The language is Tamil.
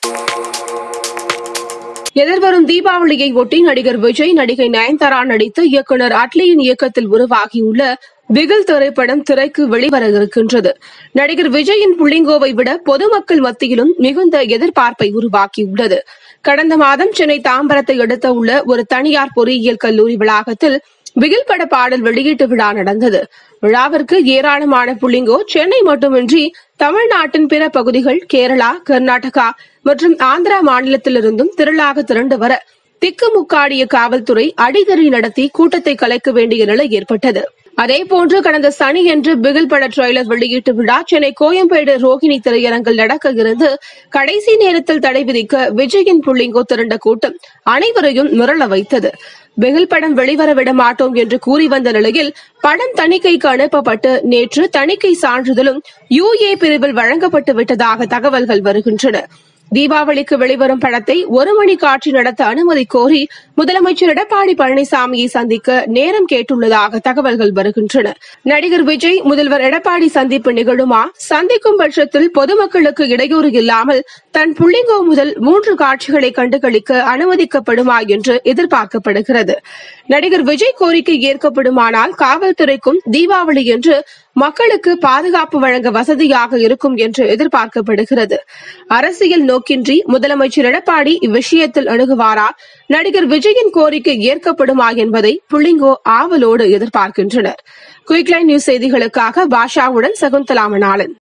எதிர்வரும் தீபாவளியை ஒட்டி நடிகர் விஜய் நடிகை நயன்தாரா நடித்து இயக்குனர் அட்லியின் இயக்கத்தில் உருவாகியுள்ள பிகில் திரைப்படம் திரைக்கு வெளிவர இருக்கின்றது நடிகர் விஜயின் புள்ளிங்கோவை விட பொதுமக்கள் மத்தியிலும் மிகுந்த எதிர்பார்ப்பை உருவாக்கியுள்ளது கடந்த மாதம் சென்னை தாம்பரத்தை அடுத்த உள்ள ஒரு தனியார் பொறியியல் கல்லூரி வளாகத்தில் பிகில் பட பாடல் வெளியீட்டு விழா நடந்தது விழாவிற்கு ஏராளமான புள்ளிங்கோ சென்னை மட்டுமின்றி தமிழ்நாட்டின் பிற பகுதிகள் கேரளா கர்நாடகா மற்றும் ஆந்திரா மாநிலத்திலிருந்தும் திரளாக திரண்டு வர திக்குமுக்காடிய காவல்துறை அடிதறி நடத்தி கூட்டத்தை கலைக்க வேண்டிய நிலை ஏற்பட்டது அதேபோன்று கடந்த சனியன்று பிகில் பட ட்ரெய்லர் வெளியீட்டு விழா சென்னை கோயம்பேடு ரோஹிணி திரையரங்கில் நடக்க இருந்து கடைசி நேரத்தில் தடை விதிக்க விஜயின் புள்ளிங்கோ திரண்ட கூட்டம் அனைவரையும் மிரள வைத்தது பிகில் படம் வெளிவர விட மாட்டோம் என்று கூறி வந்த நிலையில் படம் தணிக்கைக்கு அனுப்பப்பட்டு நேற்று தணிக்கை சான்றிதழும் யுஏ பிரிவில் வழங்கப்பட்டு விட்டதாக தகவல்கள் வருகின்றன தீபாவளிக்கு வெளிவரும் படத்தை ஒரு மணி காட்சி நடத்த அனுமதி கோரி முதலமைச்சர் எடப்பாடி பழனிசாமியை சந்திக்க நேரம் கேட்டுள்ளதாக தகவல்கள் வருகின்றன நடிகர் விஜய் முதல்வர் எடப்பாடி சந்திப்பு நிகழுமா சந்திக்கும் பட்சத்தில் பொதுமக்களுக்கு இடையூறு இல்லாமல் தன் புள்ளிங்கோ முதல் மூன்று காட்சிகளை கண்டுகளிக்க அனுமதிக்கப்படுமா என்று எதிர்பார்க்கப்படுகிறது நடிகர் விஜய் கோரிக்கை ஏற்கப்படுமானால் காவல்துறைக்கும் தீபாவளி என்று மக்களுக்கு பாதுகாப்பு வழங்க வசதியாக இருக்கும் என்று எதிர்பார்க்கப்படுகிறது அரசியல் நோக்கின்றி முதலமைச்சர் எடப்பாடி இவ்விஷயத்தில் அணுகுவாரா நடிகர் விஜயின் கோரிக்கை ஏற்கப்படுமா என்பதை புள்ளிங்கோ ஆவலோடு எதிர்பார்க்கின்றனர் குயிக்லைன் நியூஸ் செய்திகளுக்காக பாஷாவுடன் சகுந்தலா மணாளன்